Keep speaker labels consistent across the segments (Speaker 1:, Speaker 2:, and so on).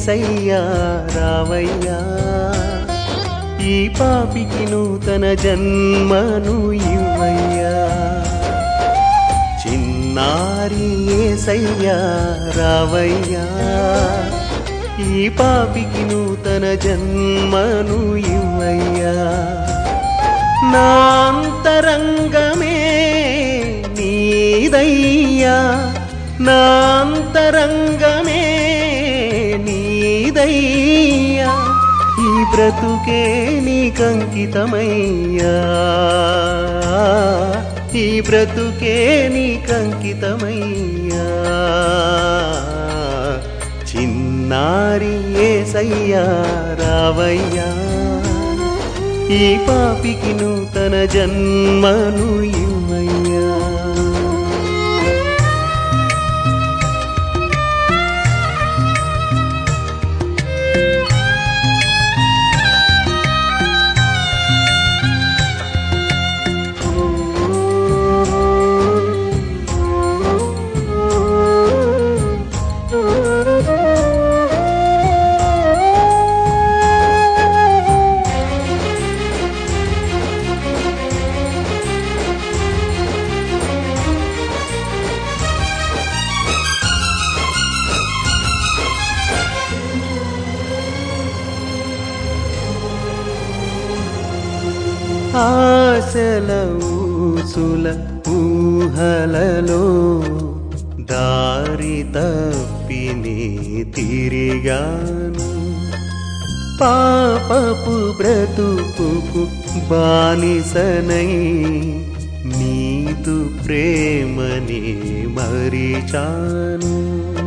Speaker 1: ఏసయ్యా రావయ్యా ఈ పాపికి నూతన జన్మను ఇవ్వయ్యా చిన్నారి ఏసయ్యా రావయ్యా ఈ పాపికి నూతన జన్మను ఇవ్వయ్యా నా అంతరంగమే నీదయ్యా నా అంతరంగమే నీదయ్యా ఈ బ్రతుకే నీకంకితమయ్యా ఈ బ్రతుకే నీకంకితమయ్యా చిన్నారి ఏసయ్యా రావయ్యా ఈ పాపికి నూతన జన్మను ఇవ్వయ్యా ఆశల ఊసుల ఊహలలో దారి తప్పినే తిరిగాను పాపపు బ్రతుకుకు బానిసనై నీదు ప్రేమని మరిచాను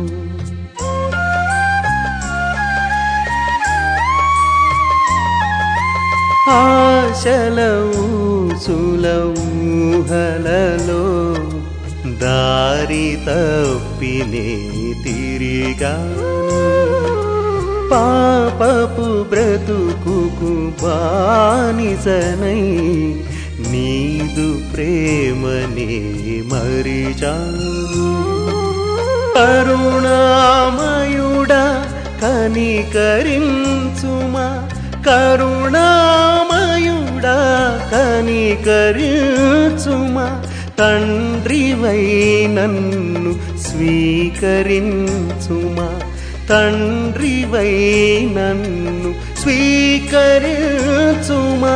Speaker 1: ఆశల ఊసుల ఊహలలో దారి తప్పినే తిరిగా పాపపు బ్రతుకుకు బానిసనై నీదు ప్రేమనే మరిచాను కరుణామయుడా కనికరించుమా కరుణామయుడా కనికరించుమా తండ్రివై నన్ను స్వీకరించుమా తండ్రివై నన్ను స్వీకరించుమా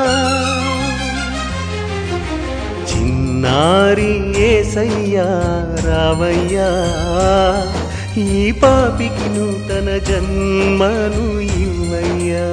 Speaker 1: చిన్నారి ఏసయ్యా రావయ్యా ఈ పాపికి నూతన జన్మను ఇవ్వయ్యా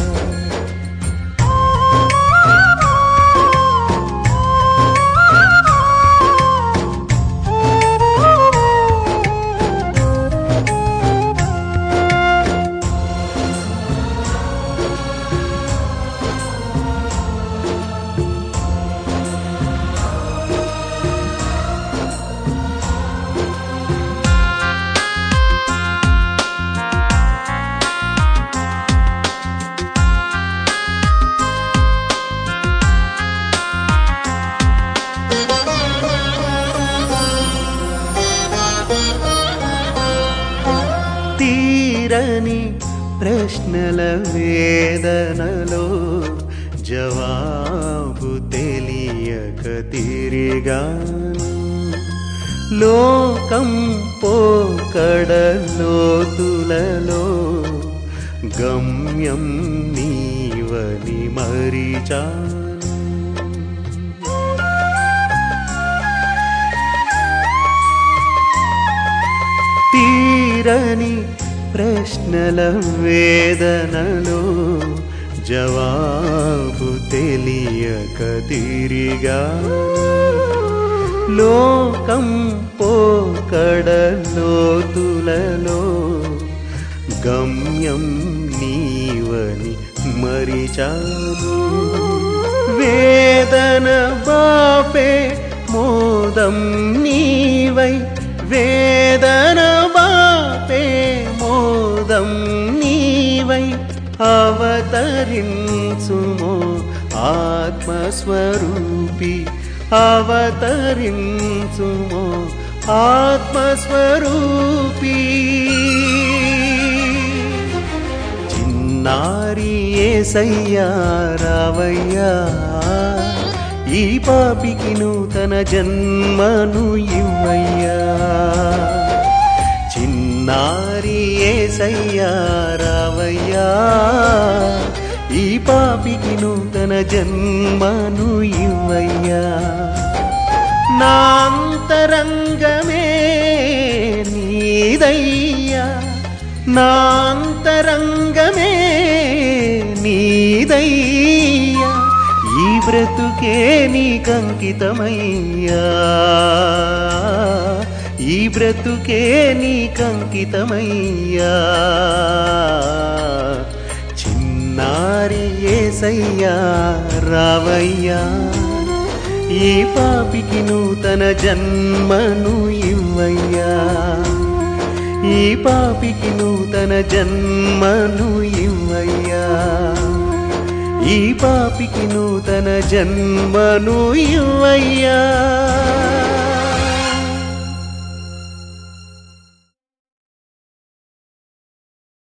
Speaker 1: తీరని ప్రశ్నల వేదనలో జవాబు తెలియక తిరిగాను లోకం పోకడలోతులలో గమ్యం నీవని మరిచాను తీరని ప్రశ్నల వేదనలో జవాబు తెలియక తిరిగా లోకం పోకడలోతులలో గమ్యం నీవని మరిచాను వేదన బాపే మోదం నీవై వేదన బాపే మోదం నీవై అవతరించుమో ఆత్మస్వరూపి అవతరించుమో ఆత్మస్వరూపీ చిన్నారి ఏసయ్యా రావయ్యా ఈ పాపికి నూతన జన్మను ఇవ్వయ్యా చిన్నారి ఏసయ్యా రావయ్యా ఈ పాపికి నూతన జన్మను ఇవ్వయ్యా నా అంతరంగమే నీదయ్యా నా అంతరంగమే నీదయ్యా ఈ బ్రతుకే నీకంకితమయ్యా ఈ బ్రతుకే నీకంకితమయ్యా చిన్నారి ఏసయ్యా రావయ్యా ఈ పాపికి నూతన జన్మను ఇవ్వయ్యా ఈ పాపికి నూతన జన్మను ఇవ్వయ్యా ఈ పాపికి నూతన జన్మను ఇవ్వయ్యా